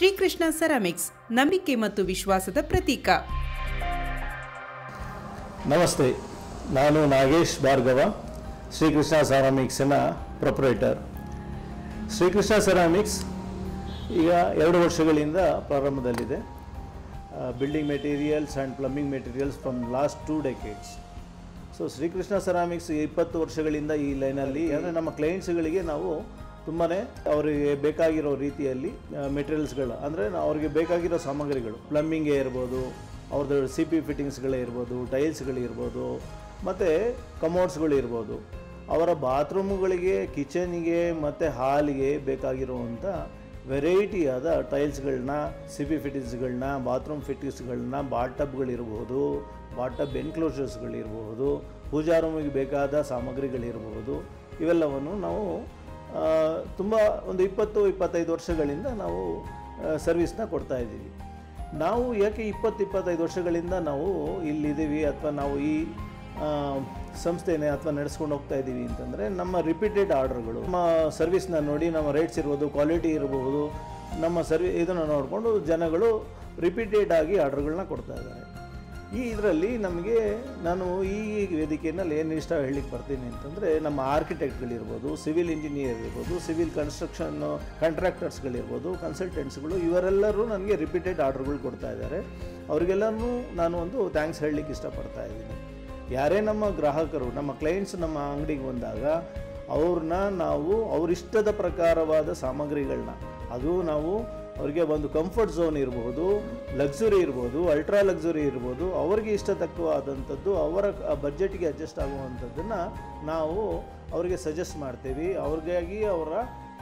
Shrikrishna ceramics ನಂಬಿಕೆ ಮತ್ತು ವಿಶ್ವಾಸದ ಪ್ರತೀಕ ನಮಸ್ತೆ ನಾನು ನಾಗೇಶ್ ಭಾರ್ಗವ ಶ್ರೀಕೃಷ್ಣ ಸೆರಾಮಿಕ್ಸಿನ ಪ್ರೊಪ್ರೈಟರ್ ಶ್ರೀಕೃಷ್ಣ ಸೆರಾಮಿಕ್ಸ್ ಈಗ ಎರಡು ವರ್ಷಗಳಿಂದ ಪ್ರಾರಂಭದಲ್ಲಿದೆ building materials and plumbing materials from last two decades so Shrikrishna ceramics ಇಪ್ಪತ್ತು ವರ್ಷಗಳಿಂದ ಈ ಲೈನಲ್ಲಿ ಅಂದರೆ ನಮ್ಮ ಕ್ಲೈಂಟ್ಸ್ಗಳಿಗೆ ನಾವು ತುಂಬಾ ಅವರಿಗೆ ಬೇಕಾಗಿರೋ ರೀತಿಯಲ್ಲಿ ಮೆಟೀರಿಯಲ್ಸ್ಗಳು ಅಂದರೆ ಅವ್ರಿಗೆ ಬೇಕಾಗಿರೋ ಸಾಮಗ್ರಿಗಳು ಪ್ಲಂಬಿಂಗೇ ಇರ್ಬೋದು ಅವ್ರದ್ದು ಸಿ ಪಿ ಫಿಟ್ಟಿಂಗ್ಸ್ಗಳೇ ಇರ್ಬೋದು ಟೈಲ್ಸ್ಗಳಿರ್ಬೋದು ಮತ್ತು ಕಮೋಡ್ಸ್ಗಳು ಇರ್ಬೋದು ಅವರ ಬಾತ್ರೂಮ್ಗಳಿಗೆ ಕಿಚನ್ಗೆ ಮತ್ತು ಹಾಲಿಗೆ ಬೇಕಾಗಿರುವಂಥ ವೆರೈಟಿಯಾದ ಟೈಲ್ಸ್ಗಳನ್ನ ಸಿ ಪಿ ಫಿಟ್ಟಿಂಗ್ಸ್ಗಳನ್ನ ಬಾತ್ರೂಮ್ ಫಿಟ್ಟಿಂಗ್ಸ್ಗಳನ್ನ ಬಾಟಬ್ಗಳಿರ್ಬೋದು ಬಾಟಬ್ ಎನ್ಕ್ಲೋಷರ್ಸ್ಗಳಿರ್ಬೋದು ಪೂಜಾ ರೂಮಿಗೆ ಬೇಕಾದ ಸಾಮಗ್ರಿಗಳಿರ್ಬೋದು ಇವೆಲ್ಲವನ್ನು ನಾವು ತುಂಬ ಒಂದು ಇಪ್ಪತ್ತು ಇಪ್ಪತ್ತೈದು ವರ್ಷಗಳಿಂದ ನಾವು ಸರ್ವಿಸ್ನ ಕೊಡ್ತಾ ಇದ್ದೀವಿ ನಾವು ಯಾಕೆ ಇಪ್ಪತ್ತು ಇಪ್ಪತ್ತೈದು ವರ್ಷಗಳಿಂದ ನಾವು ಇಲ್ಲಿದ್ದೀವಿ ಅಥವಾ ನಾವು ಈ ಆ, ಸಂಸ್ಥೆನೇ ಅಥವಾ ನಡೆಸ್ಕೊಂಡು ಹೋಗ್ತಾ ಇದ್ದೀವಿ ಅಂತಂದರೆ ನಮ್ಮ ರಿಪೀಟೆಡ್ ಆರ್ಡರ್ಗಳು ನಮ್ಮ ಸರ್ವಿಸ್ನ ನೋಡಿ ನಮ್ಮ ರೇಟ್ಸ್ ಇರ್ಬೋದು ಕ್ವಾಲಿಟಿ ಇರಬಹುದು ನಮ್ಮ ಸರ್ವಿ ಇದನ್ನು ನೋಡಿಕೊಂಡು ಜನಗಳು ರಿಪೀಟೆಡ್ ಆಗಿ ಆರ್ಡರ್ಗಳನ್ನ ಕೊಡ್ತಾ ಇದ್ದಾರೆ ಈ ಇದರಲ್ಲಿ ನಮಗೆ ನಾನು ಈ ವೇದಿಕೆಯಲ್ಲಿ ಏನು ಇಷ್ಟ ಹೇಳಲಿಕ್ಕೆ ಬರ್ತೀನಿ ಅಂತಂದರೆ ನಮ್ಮ ಆರ್ಕಿಟೆಕ್ಟ್ಗಳಿರ್ಬೋದು ಸಿವಿಲ್ ಇಂಜಿನಿಯರ್ ಇರ್ಬೋದು ಸಿವಿಲ್ ಕನ್ಸ್ಟ್ರಕ್ಷನ್ ಕಾಂಟ್ರಾಕ್ಟರ್ಸ್ಗಳಿರ್ಬೋದು ಕನ್ಸಲ್ಟೆಂಟ್ಸ್ಗಳು ಇವರೆಲ್ಲರೂ ನನಗೆ ರಿಪೀಟೆಡ್ ಆರ್ಡರ್ಗಳು ಕೊಡ್ತಾ ಇದ್ದಾರೆ ಅವರಿಗೆಲ್ಲನೂ ನಾನು ಒಂದು ಥ್ಯಾಂಕ್ಸ್ ಹೇಳಲಿಕ್ಕೆ ಇಷ್ಟಪಡ್ತಾ ಇದ್ದೀನಿ ಯಾರೇ ನಮ್ಮ ಗ್ರಾಹಕರು ನಮ್ಮ ಕ್ಲೈಂಟ್ಸ್ ನಮ್ಮ ಅಂಗಡಿಗೆ ಬಂದಾಗ ಅವ್ರನ್ನ ನಾವು ಅವರಿಷ್ಟದ ಪ್ರಕಾರವಾದ ಸಾಮಗ್ರಿಗಳನ್ನ ಅದು ನಾವು ಅವರಿಗೆ ಒಂದು ಕಂಫರ್ಟ್ ಝೋನ್ ಇರ್ಬೋದು ಲಕ್ಸುರಿ ಇರ್ಬೋದು ಅಲ್ಟ್ರಾ ಲಕ್ಸುರಿ ಇರ್ಬೋದು ಅವರಿಗೆ ಇಷ್ಟತಕ್ಕವಾದಂಥದ್ದು ಅವರ ಬಜೆಟ್ಗೆ ಅಡ್ಜಸ್ಟ್ ಆಗುವಂಥದ್ದನ್ನು ನಾವು ಅವರಿಗೆ ಸಜೆಸ್ಟ್ ಮಾಡ್ತೀವಿ ಅವ್ರಿಗಾಗಿ ಅವರ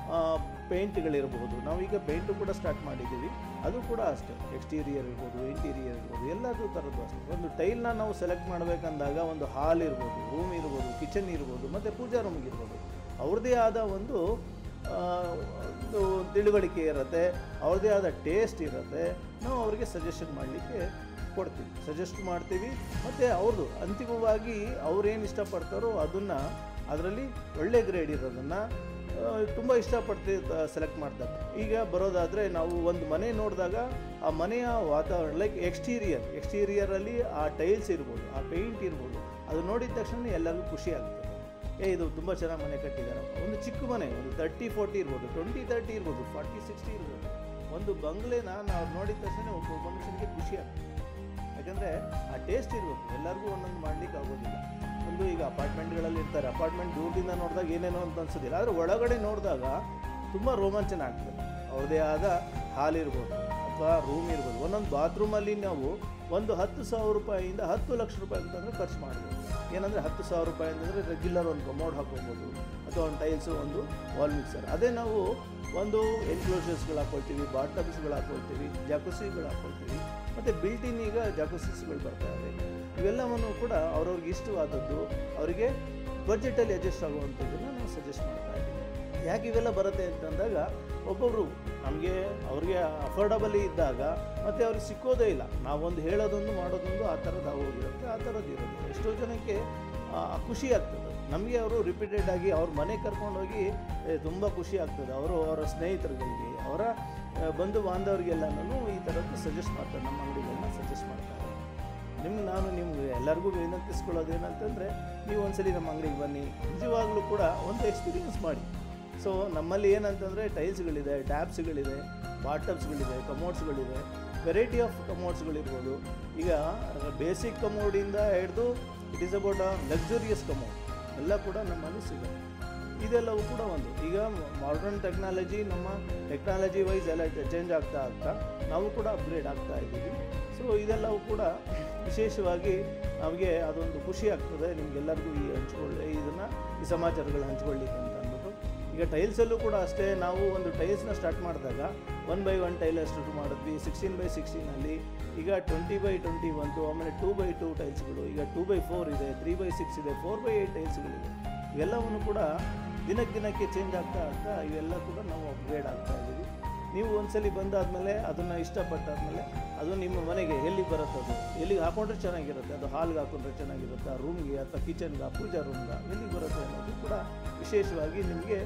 ಪೇಂಟ್ಗಳಿರ್ಬೋದು ನಾವೀಗ ಪೇಂಟು ಕೂಡ ಸ್ಟಾರ್ಟ್ ಮಾಡಿದ್ದೀವಿ ಅದು ಕೂಡ ಅಷ್ಟೇ ಎಕ್ಸ್ಟೀರಿಯರ್ ಇರ್ಬೋದು ಇಂಟೀರಿಯರ್ ಇರ್ಬೋದು ಎಲ್ಲದೂ ಥರದ್ದು ಅಷ್ಟೇ ಒಂದು ಟೈಲ್ನ ನಾವು ಸೆಲೆಕ್ಟ್ ಮಾಡಬೇಕಂದಾಗ ಒಂದು ಹಾಲ್ ಇರ್ಬೋದು ರೂಮ್ ಇರ್ಬೋದು ಕಿಚನ್ ಇರ್ಬೋದು ಮತ್ತು ಪೂಜಾ ರೂಮ್ಗೆ ಇರ್ಬೋದು ಅವ್ರದ್ದೇ ಆದ ಒಂದು ಆ, ಒಂದು ತಿಳುವಳಿಕೆ ಇರುತ್ತೆ ಅವ್ರದ್ದೇ ಆದ ಟೇಸ್ಟ್ ಇರುತ್ತೆ ನಾವು ಅವರಿಗೆ ಸಜೆಷನ್ ಮಾಡಲಿಕ್ಕೆ ಕೊಡ್ತೀವಿ ಸಜೆಸ್ಟ್ ಮಾಡ್ತೀವಿ ಮತ್ತು ಅವ್ರದ್ದು ಅಂತಿಮವಾಗಿ ಅವ್ರೇನು ಇಷ್ಟಪಡ್ತಾರೋ ಅದನ್ನು ಅದರಲ್ಲಿ ಒಳ್ಳೆ ಗ್ರೇಡ್ ಇರೋದನ್ನು ತುಂಬ ಇಷ್ಟಪಡ್ತಿ ಸೆಲೆಕ್ಟ್ ಮಾಡ್ತಾರೆ ಈಗ ಬರೋದಾದರೆ ನಾವು ಒಂದು ಮನೆ ನೋಡಿದಾಗ ಆ ಮನೆಯ ವಾತಾವರಣ ಲೈಕ್ ಎಕ್ಸ್ಟೀರಿಯರ್ ಎಕ್ಸ್ಟೀರಿಯರಲ್ಲಿ ಆ ಟೈಲ್ಸ್ ಇರ್ಬೋದು ಆ ಪೇಂಟ್ ಇರ್ಬೋದು ಅದು ನೋಡಿದ ತಕ್ಷಣ ಎಲ್ಲರಿಗೂ ಖುಷಿ ಆಗ್ತದೆ ಏ ಇದು ತುಂಬ ಚೆನ್ನಾಗಿ ಮನೆ ಕಟ್ಟಿದಾರಪ್ಪ ಒಂದು ಚಿಕ್ಕ ಮನೆ ಒಂದು ತರ್ಟಿ ಫೋರ್ಟಿ ಇರ್ಬೋದು ಟ್ವೆಂಟಿ ತರ್ಟಿ ಇರ್ಬೋದು ಫಾರ್ಟಿ ಸಿಕ್ಸ್ಟಿ ಇರ್ಬೋದು ಒಂದು ಬಂಗ್ಲೆನ ನಾವು ನೋಡಿದ ತಕ್ಷಣ ಒಬ್ಬ ಮನುಷ್ಯನಿಗೆ ಖುಷಿ ಆಗ್ತದೆ ಯಾಕಂದರೆ ಆ ಟೇಸ್ಟ್ ಇರಬೇಕು ಎಲ್ಲರಿಗೂ ಒಂದೊಂದು ಮಾಡಲಿಕ್ಕೆ ಆಗೋದಿಲ್ಲ ಒಂದು ಈಗ ಅಪಾರ್ಟ್ಮೆಂಟ್ಗಳಲ್ಲಿ ಇರ್ತಾರೆ ಅಪಾರ್ಟ್ಮೆಂಟ್ ದೂರದಿಂದ ನೋಡಿದಾಗ ಏನೇನೋ ಅಂತ ಅನ್ಸೋದಿಲ್ಲ ಆದರೆ ಒಳಗಡೆ ನೋಡಿದಾಗ ತುಂಬ ರೋಮಾಂಚನ ಆಗ್ತದೆ ಅವ್ರದ್ದೇ ಆದ ಹಾಲ್ ಇರ್ಬೋದು ಅಥವಾ ರೂಮ್ ಇರ್ಬೋದು ಒಂದೊಂದು ಬಾತ್ರೂಮಲ್ಲಿ ನಾವು ಒಂದು ಹತ್ತು ಸಾವಿರ ರೂಪಾಯಿಯಿಂದ ಹತ್ತು ಲಕ್ಷ ರೂಪಾಯಿ ಅಂತಂದರೆ ಖರ್ಚು ಮಾಡ್ಬೋದು ಏನಂದರೆ ಹತ್ತು ಸಾವಿರ ರೂಪಾಯಿ ಅಂತಂದರೆ ರೆಗ್ಯುಲರ್ ಒಂದು ಕಮೋಡ್ ಹಾಕೋಬೋದು ಅಥವಾ ಒಂದು ಟೈಲ್ಸು ಒಂದು ವಾಲ್ ಮಿಕ್ಸರ್ ಅದೇ ನಾವು ಒಂದು ಎನ್ಕ್ಲೋಷರ್ಸ್ಗಳು ಹಾಕ್ಕೊಳ್ತೀವಿ ಬಾಟಮ್ಸ್ಗಳು ಹಾಕ್ಕೊಳ್ತೀವಿ ಜಾಕುಸಿಗಳು ಹಾಕ್ಕೊಳ್ತೀವಿ ಮತ್ತು ಬಿಲ್ಟಿನ್ ಈಗ ಜಾಕುಸಿಸ್ಗಳು ಬರ್ತಾ ಇದೆ ಇವೆಲ್ಲವನ್ನು ಕೂಡ ಅವ್ರವ್ರಿಗೆ ಇಷ್ಟವಾದದ್ದು ಅವರಿಗೆ ಬಜೆಟಲ್ಲಿ ಅಡ್ಜಸ್ಟ್ ಆಗುವಂಥದ್ದನ್ನು ನಾವು ಸಜೆಸ್ಟ್ ಮಾಡ್ತಾ ಇದ್ದೀವಿ ಯಾಕೆ ಇವೆಲ್ಲ ಬರುತ್ತೆ ಅಂತಂದಾಗ ಒಬ್ಬೊಬ್ಬರು ನಮಗೆ ಅವ್ರಿಗೆ ಅಫೋರ್ಡಬಲಿ ಇದ್ದಾಗ ಮತ್ತು ಅವ್ರಿಗೆ ಸಿಕ್ಕೋದೇ ಇಲ್ಲ ನಾವೊಂದು ಹೇಳೋದೊಂದು ಮಾಡೋದೊಂದು ಆ ಥರದ್ದು ಆಗೋಗಿರುತ್ತೆ ಆ ಥರದ್ದು ಇರುತ್ತೆ ಎಷ್ಟೋ ಜನಕ್ಕೆ ಆ, ಖುಷಿ ಆಗ್ತದೆ ನಮಗೆ ಅವರು ರಿಪೀಟೆಡ್ ಆಗಿ ಅವ್ರ ಮನೆ ಕರ್ಕೊಂಡೋಗಿ ತುಂಬ ಖುಷಿ ಆಗ್ತದೆ ಅವರು ಅವರ ಸ್ನೇಹಿತರುಗಳಿಗೆ ಅವರ ಆ, ಬಂಧು ಬಾಂಧವರಿಗೆಲ್ಲನೂ ಈ ಥರದ್ದು ಸಜೆಸ್ಟ್ ಮಾಡ್ತಾರೆ ನಮ್ಮ ಅಂಗಡಿಗಳನ್ನ ಸಜೆಸ್ಟ್ ಮಾಡ್ತಾರೆ ನಿಮ್ಗೆ ನಾನು ನಿಮ್ಗೆ ಎಲ್ಲರಿಗೂ ವಿನಂತಿಸ್ಕೊಳ್ಳೋದು ಏನಂತಂದರೆ ನೀವು ಒಂದ್ಸಲಿ ನಮ್ಮ ಅಂಗಡಿಗೆ ಬನ್ನಿ ನಿಜವಾಗ್ಲೂ ಕೂಡ ಒಂದು ಎಕ್ಸ್ಪೀರಿಯನ್ಸ್ ಮಾಡಿ ಸೊ ನಮ್ಮಲ್ಲಿ ಏನಂತಂದರೆ ಟೈಲ್ಸ್ಗಳಿದೆ ಟ್ಯಾಪ್ಸ್ಗಳಿದೆ ಬಾಟಮ್ಸ್ಗಳಿದೆ ಕಮೋಡ್ಸ್ಗಳಿದೆ ವೆರೈಟಿ ಆಫ್ ಕಮೋಡ್ಸ್ಗಳಿರ್ಬೋದು ಈಗ ಬೇಸಿಕ್ ಕಮೋಡಿಂದ ಹಿಡಿದು it is about a luxurious commode ಎಲ್ಲ ಕೂಡ ನಮ್ಮಲ್ಲಿ ಸಿಗುತ್ತೆ ಇದೆಲ್ಲವೂ ಕೂಡ ಒಂದು ಈಗ ಮಾಡರ್ನ್ ಟೆಕ್ನಾಲಜಿ ನಮ್ಮ ಟೆಕ್ನಾಲಜಿ ವೈಸ್ ಎಲ್ಲ ಚೇಂಜ್ ಆಗ್ತಾ ಆಗ್ತಾ ನಾವು ಕೂಡ ಅಪ್ಗ್ರೇಡ್ ಆಗ್ತಾ ಇದ್ದೀವಿ ಸೊ ಇದೆಲ್ಲವೂ ಕೂಡ ವಿಶೇಷವಾಗಿ ನಮಗೆ ಅದೊಂದು ಖುಷಿ ಆಗ್ತದೆ ನಿಮಗೆಲ್ಲರಿಗೂ ಈ ಹಂಚ್ಕೊಳ್ಳಿ ಇದನ್ನು ಈ ಸಮಾಚಾರಗಳು ಹಂಚ್ಕೊಳ್ಳಿಕ್ಕೆ ಅಂತ ಅಂದ್ಬಿಟ್ಟು ಈಗ ಟೈಲ್ಸಲ್ಲೂ ಕೂಡ ಅಷ್ಟೇ ನಾವು ಒಂದು ಟೈಲ್ಸ್ನ ಸ್ಟಾರ್ಟ್ ಮಾಡಿದಾಗ ಒನ್ ಬೈ ಒನ್ ಟೈಲ್ ಶುರು ಮಾಡಿದ್ವಿ ಸಿಕ್ಸ್ಟೀನ್ ಬೈ ಸಿಕ್ಸ್ಟೀನಲ್ಲಿ ಈಗ ಟ್ವೆಂಟಿ ಬೈ ಟ್ವೆಂಟಿ ಬಂತು ಆಮೇಲೆ ಟೂ ಬೈ ಟೂ ಟೈಲ್ಸ್ಗಳು ಈಗ ಟೂ ಬೈ ಫೋರ್ ಇದೆ ತ್ರೀ ಬೈ ಸಿಕ್ಸ್ ಇದೆ ಫೋರ್ ಬೈ ಏಯ್ಟ್ ಟೈಲ್ಸ್ಗಳಿದೆ ಇವೆಲ್ಲವನ್ನು ಕೂಡ ದಿನಕ್ಕೆ ದಿನಕ್ಕೆ ಚೇಂಜ್ ಆಗ್ತಾ ಆಗ್ತಾ ಇವೆಲ್ಲ ಕೂಡ ನಾವು ಅಪ್ಗ್ರೇಡ್ ಆಗ್ತಾ ಇದ್ದೀವಿ ನೀವು ಒಂದ್ಸಲಿ ಬಂದಾದಮೇಲೆ ಅದನ್ನು ಇಷ್ಟಪಟ್ಟಾದ್ಮೇಲೆ ಅದು ನಿಮ್ಮ ಮನೆಗೆ ಎಲ್ಲಿಗೆ ಬರುತ್ತೆ ಅದು ಎಲ್ಲಿಗೆ ಹಾಕೊಂಡ್ರೆ ಚೆನ್ನಾಗಿರುತ್ತೆ ಅದು ಹಾಲ್ಗೆ ಹಾಕೊಂಡ್ರೆ ಚೆನ್ನಾಗಿರುತ್ತೆ ರೂಮ್ಗೆ ಅಥವಾ ಕಿಚನ್ಗೆ ಪೂಜಾ ರೂಮ್ಗೆ ಎಲ್ಲಿಗೆ ಬರುತ್ತೆ ಅನ್ನೋದು ಕೂಡ ವಿಶೇಷವಾಗಿ ನಿಮಗೆ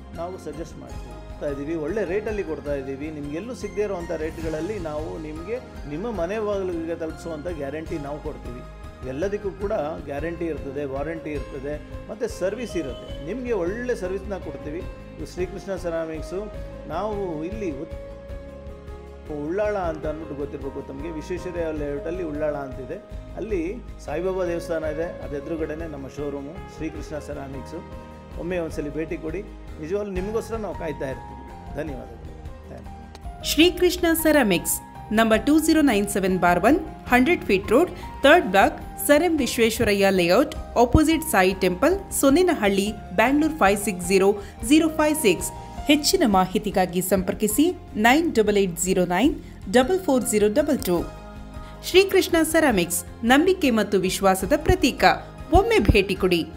ನಾವು ಸಜೆಸ್ಟ್ ಮಾಡ್ತೀವಿ ಕೊಡ್ತಾ ಇದ್ದೀವಿ ಒಳ್ಳೆ ರೇಟಲ್ಲಿ ಕೊಡ್ತಾ ಇದ್ದೀವಿ ನಿಮಗೆಲ್ಲೂ ಸಿಗದೇ ಇರುವಂಥ ರೇಟ್ಗಳಲ್ಲಿ ನಾವು ನಿಮಗೆ ನಿಮ್ಮ ಮನೆ ಬಾಗಿಲಿಗೆ ತಲುಪಿಸುವಂಥ ಗ್ಯಾರಂಟಿ ನಾವು ಕೊಡ್ತೀವಿ ಎಲ್ಲದಕ್ಕೂ ಕೂಡ ಗ್ಯಾರಂಟಿ ಇರ್ತದೆ ವಾರಂಟಿ ಇರ್ತದೆ ಮತ್ತು ಸರ್ವಿಸ್ ಇರುತ್ತೆ ನಿಮಗೆ ಒಳ್ಳೆ ಸರ್ವಿಸ್ನ ಕೊಡ್ತೀವಿ ಇದು ಶ್ರೀಕೃಷ್ಣ ಸೆರಾಮಿಕ್ಸು ನಾವು ಇಲ್ಲಿ ಉತ್- ಉಳ್ಳಾಳ ಅಂತ ಅಂದ್ಬಿಟ್ಟು ಗೊತ್ತಿರಬೇಕು ತಮಗೆ ವಿಶ್ವೇಶ್ವರಯ್ಯ ಲೇಔಟಲ್ಲಿ ಉಳ್ಳಾಳ ಅಂತಿದೆ ಅಲ್ಲಿ ಸಾಯಿಬಾಬಾ ದೇವಸ್ಥಾನ ಇದೆ ಅದು ಎದುರುಗಡೆನೇ ನಮ್ಮ ಶೋರೂಮು ಶ್ರೀಕೃಷ್ಣ ಸೆರಾಮಿಕ್ಸು ಒಮ್ಮೆ ಒಂದ್ಸಲಿ ಭೇಟಿ ಕೊಡಿ ನಿಜವಾಗ್ಲೂ ನಿಮಗೋಸ್ಕರ ನಾವು ಕಾಯ್ತಾ ಇರ್ತೀವಿ ಧನ್ಯವಾದಗಳು thank you Shrikrishna ceramics number two zero nine seven bar one hundred feet road third block sir M Visvesvaraya layout opposite Sai temple Sonnenahalli Bangalore five six zero zero five six ಹೆಚ್ಚಿನ ಮಾಹಿತಿಗಾಗಿ ಸಂಪರ್ಕಿಸಿ nine double eight zero nine double four zero double two Shrikrishna ceramics ನಂಬಿಕೆ ಮತ್ತು ವಿಶ್ವಾಸದ ಪ್ರತೀಕ ಒಮ್ಮೆ ಭೇಟಿ ಕೊಡಿ